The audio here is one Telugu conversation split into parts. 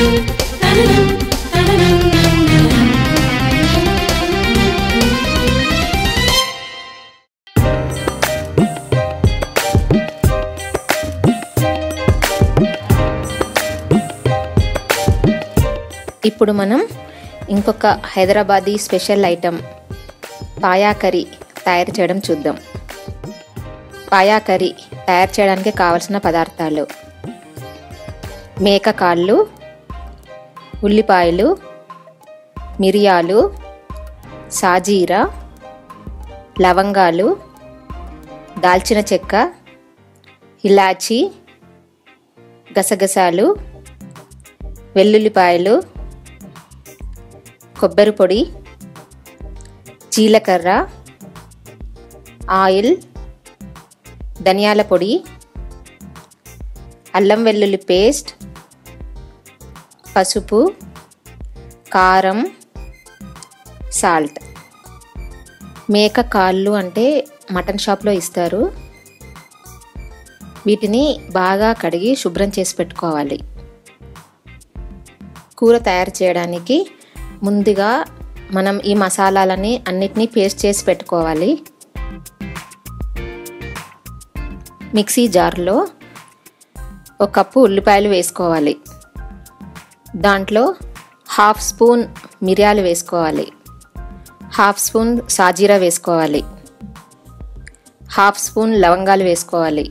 ఇప్పుడు మనం ఇంకొక Hyderabadi special item paya curry తయారు చేయడం చూద్దాం పాయా కర్రీ తయారు చేయడానికి కావలసిన పదార్థాలు మేక కాళ్ళు ఉల్లిపాయలు మిరియాలు సాజీరా లవంగాలు దాల్చిన చెక్క ఇలాచి గసగసాలు వెల్లుల్లిపాయలు కొబ్బరి పొడి జీలకర్ర ఆయిల్ ధనియాల పొడి అల్లం వెల్లుల్లి పేస్ట్ పసుపు కారం సాల్ట్ మేక కాళ్ళు అంటే మటన్ షాప్లో ఇస్తారు వీటిని బాగా కడిగి శుభ్రం చేసి పెట్టుకోవాలి కూర తయారు చేయడానికి ముందుగా మనం ఈ మసాలాలని అన్నిటినీ పేస్ట్ చేసి పెట్టుకోవాలి మిక్సీ జార్లో ఒక కప్పు ఉల్లిపాయలు వేసుకోవాలి దాంట్లో హాఫ్ స్పూన్ మిరియాలు వేసుకోవాలి హాఫ్ స్పూన్ సాజీరా వేసుకోవాలి హాఫ్ స్పూన్ లవంగాలు వేసుకోవాలి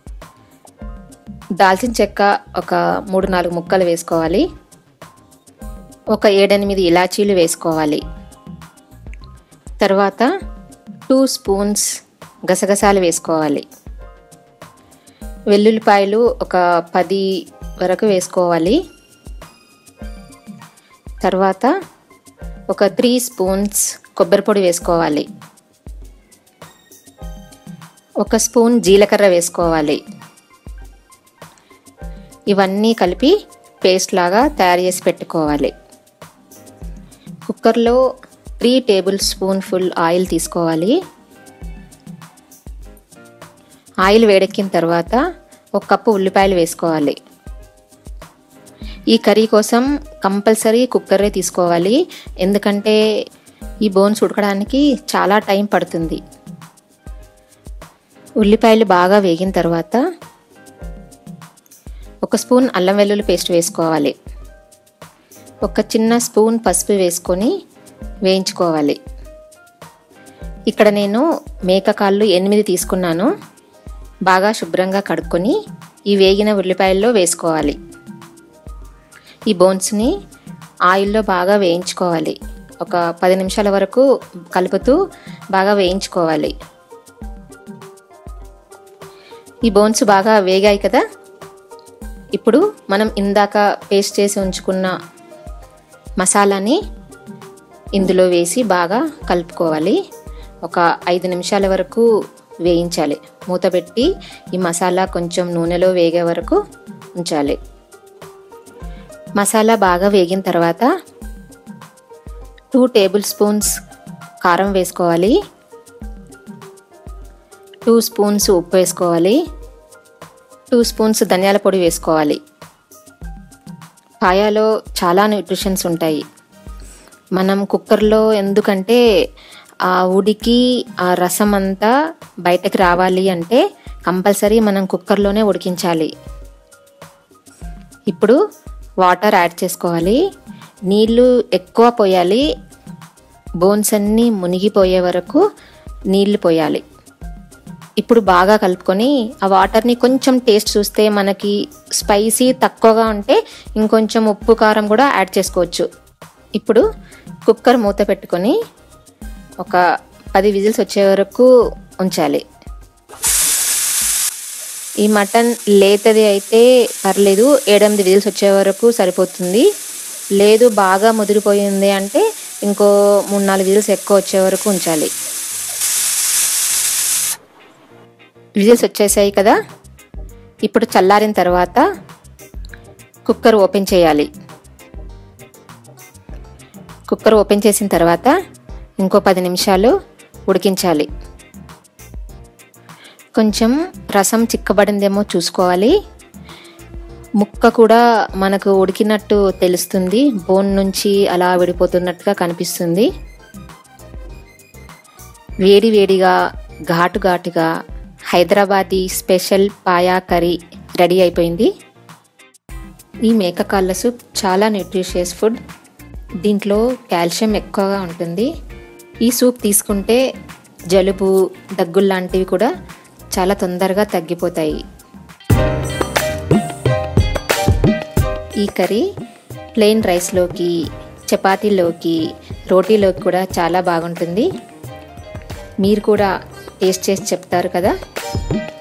దాల్చిన చెక్క ఒక మూడు నాలుగు ముక్కలు వేసుకోవాలి ఒక ఏడెనిమిది ఇలాచీలు వేసుకోవాలి తర్వాత టూ స్పూన్స్ గసగసాలు వేసుకోవాలి వెల్లుల్లిపాయలు ఒక పది వరకు వేసుకోవాలి తర్వాత ఒక త్రీ స్పూన్స్ కొబ్బరి పొడి వేసుకోవాలి ఒక స్పూన్ జీలకర్ర వేసుకోవాలి ఇవన్నీ కలిపి పేస్ట్ లాగా తయారు చేసి పెట్టుకోవాలి కుక్కర్లో three tablespoon full oil తీసుకోవాలి ఆయిల్ వేడెక్కిన తర్వాత ఒక కప్పు ఉల్లిపాయలు వేసుకోవాలి ఈ కర్రీ కోసం కంపల్సరీ కుక్కరే తీసుకోవాలి ఎందుకంటే ఈ బోన్స్ ఉడకడానికి చాలా టైం పడుతుంది ఉల్లిపాయలు బాగా వేగిన తర్వాత ఒక స్పూన్ అల్లం వెల్లుల్లి పేస్ట్ వేసుకోవాలి ఒక చిన్న స్పూన్ పసుపు వేసుకొని వేయించుకోవాలి ఇక్కడ నేను మేక కాళ్ళు ఎనిమిది తీసుకున్నాను బాగా శుభ్రంగా కడుక్కొని ఈ వేగిన ఉల్లిపాయల్లో వేసుకోవాలి ఈ బోన్స్ని ఆయిల్లో బాగా వేయించుకోవాలి ఒక పది నిమిషాల వరకు కలుపుతూ బాగా వేయించుకోవాలి ఈ బోన్స్ బాగా వేగాయి కదా ఇప్పుడు మనం ఇందాక పేస్ట్ చేసి ఉంచుకున్న మసాలాని ఇందులో వేసి బాగా కలుపుకోవాలి ఒక ఐదు నిమిషాల వరకు వేయించాలి మూత పెట్టి ఈ మసాలా కొంచెం నూనెలో వేగే వరకు ఉంచాలి మసాలా బాగా వేగిన తర్వాత టూ టేబుల్ స్పూన్స్ కారం వేసుకోవాలి టూ స్పూన్స్ ఉప్పు వేసుకోవాలి టూ స్పూన్స్ ధనియాల పొడి వేసుకోవాలి పాయాలో చాలా న్యూట్రిషన్స్ ఉంటాయి మనం కుక్కర్లో ఎందుకంటే ఆ ఉడికి ఆ రసం అంతా బయటకు రావాలి అంటే కంపల్సరీ మనం కుక్కర్లోనే ఉడికించాలి ఇప్పుడు వాటర్ యాడ్ చేసుకోవాలి నీళ్ళు ఎక్కువ పోయాలి బోన్స్ అన్నీ మునిగిపోయే వరకు నీళ్లు పోయాలి ఇప్పుడు బాగా కలుపుకొని ఆ వాటర్ని కొంచెం టేస్ట్ చూస్తే మనకి స్పైసీ తక్కువగా ఉంటే ఇంకొంచెం ఉప్పు కారం కూడా యాడ్ చేసుకోవచ్చు ఇప్పుడు కుక్కర్ మూత పెట్టుకొని ఒక పది విజిల్స్ వచ్చే వరకు ఉంచాలి ఈ మటన్ లేతది అయితే పర్లేదు ఏడెనిమిది విజిల్స్ వచ్చే వరకు సరిపోతుంది లేదు బాగా ముదిరిపోయింది అంటే ఇంకో మూడు నాలుగు విజిల్స్ ఎక్కువ వచ్చే వరకు ఉంచాలి విజిల్స్ వచ్చేసాయి కదా ఇప్పుడు చల్లారిన తర్వాత కుక్కర్ ఓపెన్ చేయాలి కుక్కర్ ఓపెన్ చేసిన తర్వాత ఇంకో పది నిమిషాలు ఉడికించాలి కొంచెం రసం చిక్కబడిందేమో చూసుకోవాలి ముక్క కూడా మనకు ఉడికినట్టు తెలుస్తుంది బోన్ నుంచి అలా విడిపోతున్నట్టుగా కనిపిస్తుంది వేడి వేడిగా ఘాటు ఘాటుగా Hyderabadi special paya curry ready అయిపోయింది ఈ మేక కాళ్ళ సూప్ చాలా న్యూట్రిషియస్ ఫుడ్ దీంట్లో కాల్షియం ఎక్కువగా ఉంటుంది ఈ సూప్ తీసుకుంటే జలుబు దగ్గులు లాంటివి కూడా చాలా తొందరగా తగ్గిపోతాయి ఈ కర్రీ ప్లెయిన్ రైస్లోకి చపాతీలోకి రోటీలోకి కూడా చాలా బాగుంటుంది మీరు కూడా టేస్ట్ చేసి చెప్తారు కదా